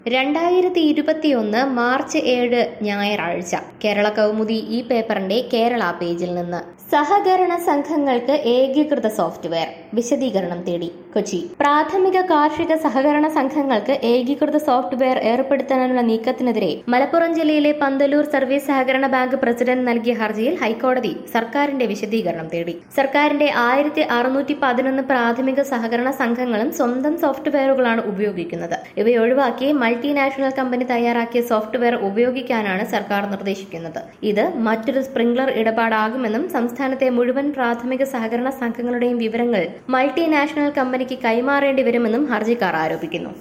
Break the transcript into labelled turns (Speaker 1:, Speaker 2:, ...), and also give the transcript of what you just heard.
Speaker 1: രണ്ടായിരത്തി ഇരുപത്തിയൊന്ന് മാർച്ച് ഏഴ് ഞായറാഴ്ച കേരള കൗമുദി ഈ പേപ്പറിന്റെ കേരള പേജിൽ നിന്ന് സഹകരണ സംഘങ്ങൾക്ക് ഏകീകൃത സോഫ്റ്റ്വെയർ വിശദീകരണം തേടി കൊച്ചി പ്രാഥമിക കാർഷിക സഹകരണ സംഘങ്ങൾക്ക് ഏകീകൃത സോഫ്റ്റ്വെയർ ഏർപ്പെടുത്താനുള്ള നീക്കത്തിനെതിരെ മലപ്പുറം ജില്ലയിലെ പന്തലൂർ സർവീസ് സഹകരണ ബാങ്ക് പ്രസിഡന്റ് നൽകിയ ഹർജിയിൽ ഹൈക്കോടതി സർക്കാരിന്റെ വിശദീകരണം തേടി സർക്കാരിന്റെ ആയിരത്തി അറുന്നൂറ്റി പതിനൊന്ന് പ്രാഥമിക സഹകരണ സംഘങ്ങളും സ്വന്തം സോഫ്റ്റ്വെയറുകളാണ് ഉപയോഗിക്കുന്നത് ഇവയൊഴിവാക്കി മൾട്ടിനാഷണൽ കമ്പനി തയ്യാറാക്കിയ സോഫ്റ്റ്വെയർ ഉപയോഗിക്കാനാണ് സർക്കാർ നിർദ്ദേശിക്കുന്നത് ഇത് മറ്റൊരു സ്പ്രിംഗ്ലർ ഇടപാടാകുമെന്നും സംസ്ഥാനത്തെ മുഴുവൻ പ്രാഥമിക സഹകരണ സംഘങ്ങളുടെയും വിവരങ്ങൾ മൾട്ടിനാഷണൽ കമ്പനിക്ക് കൈമാറേണ്ടി വരുമെന്നും ഹർജിക്കാർ ആരോപിക്കുന്നു